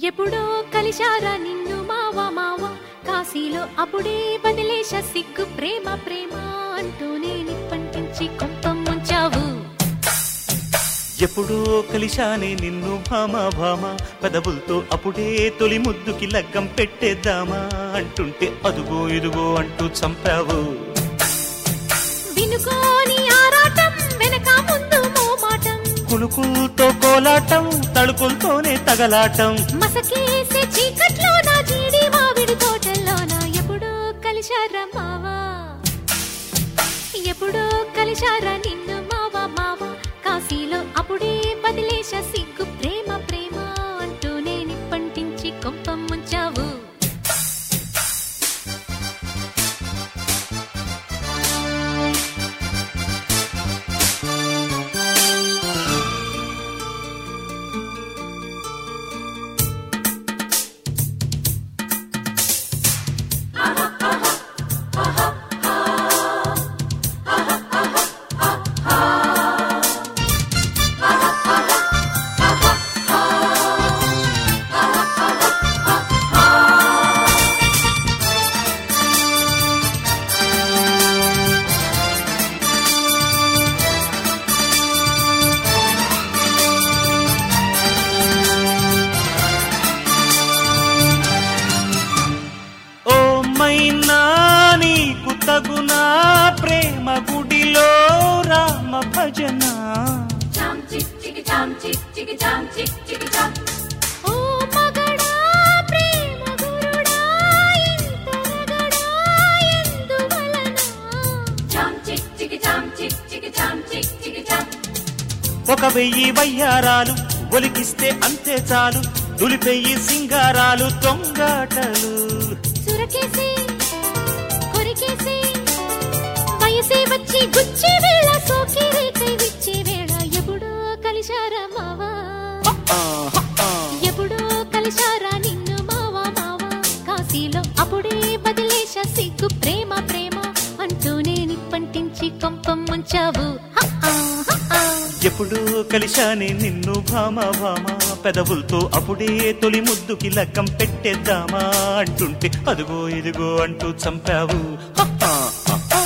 ఎప్పుడో కలిశారా నిన్ను మావా మావా కాశీలో అప్పుడే బదిలేశ సిగ్గు ప్రేమ ప్రేమ అంటూనే నిప్పంటించి కొంపం ముంచావు ఎప్పుడో కలిశానే నిన్ను భామ భామ పెదవులతో అప్పుడే తొలి ముద్దుకి లగ్గం పెట్టేద్దామా అంటుంటే అదుగో ఇదుగో అంటూ చంపావు వినుకోని ఆరాటం వెనక ముందు మోమాటం కులుకులతో కోలాటం తలుకులతోనే తగలాటం మసకేసే చీకట్లో నా జీడి మామిడి తోటల్లోన ఎప్పుడో కలిశారా మావా ఎప్పుడో కలిశారా నిన్ను మావా మావా కాశీలో అప్పుడే బదిలేశ సిగ్గు ప్రేమ ప్రేమ అంటూనే నిప్పంటించి కొంపం ముంచావు ఓ మైనా నీకు తగునా ప్రేమ గుడిలో రామ భజన ఓ మగడా ప్రేమ గురుడా ఇంత రగడా ఎందువలన ఒక వెయ్యి వయ్యారాలు ఒలికిస్తే అంతే చాలు దులిపెయ్యి సింగారాలు తొంగాటలు సురకేసి కొరికేసి వయసే వచ్చి గుచ్చి వేళ సోకి రేకై విచ్చి వేళ ఎప్పుడో కలిశారా మావా ఎప్పుడో కలిశారా నిన్ను మావా మావా కాశీలో అప్పుడే బదిలేశ సిగ్గు ప్రేమ ప్రేమ అంటూనే నిప్పంటించి కొంపం ముంచావు హ, ఆ, హ, ఆ. ఎప్పుడు కలిశానే నిన్ను భామ భామ పెదవులతో అప్పుడే తొలి ముద్దుకి లగ్గం పెట్టేద్దామా అంటుంటే అదుగో ఇదిగో అంటూ చంపావు హ, హ, హ, హ.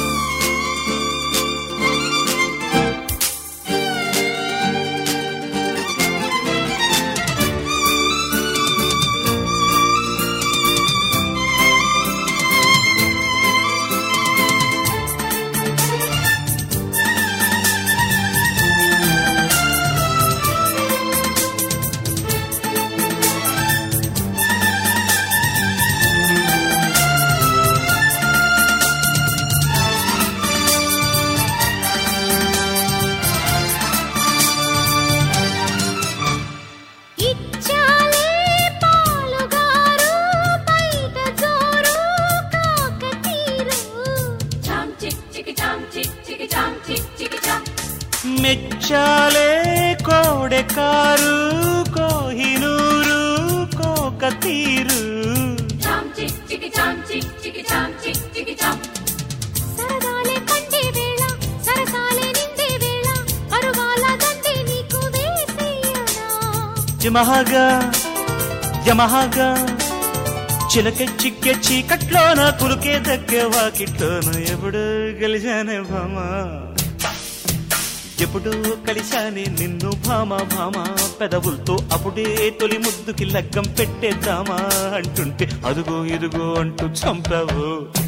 ఇచ్చాలే పాలుగారు బయట జోరు కాకతీరు మెచ్చాలే కోడెకారు కోహినూరు కోకతీరు సరదాలే కంటే వేళ సరసాలే నిండే వేళ పరువాల దండే నీకు వేసేయనా యమహగా యమహగా చిలక చిక్కే చీకట్లోన కులుకే దక్కే వాకిట్లోన ఎప్పుడు కలిశానే భామ ఎప్పుడు కలిశానే నిన్ను భామ భామ పెదవులతో అప్పుడే తొలి ముద్దుకి లగ్గం పెట్టేద్దామా అంటుంటే అదుగో ఇదుగో అంటూ చంపావు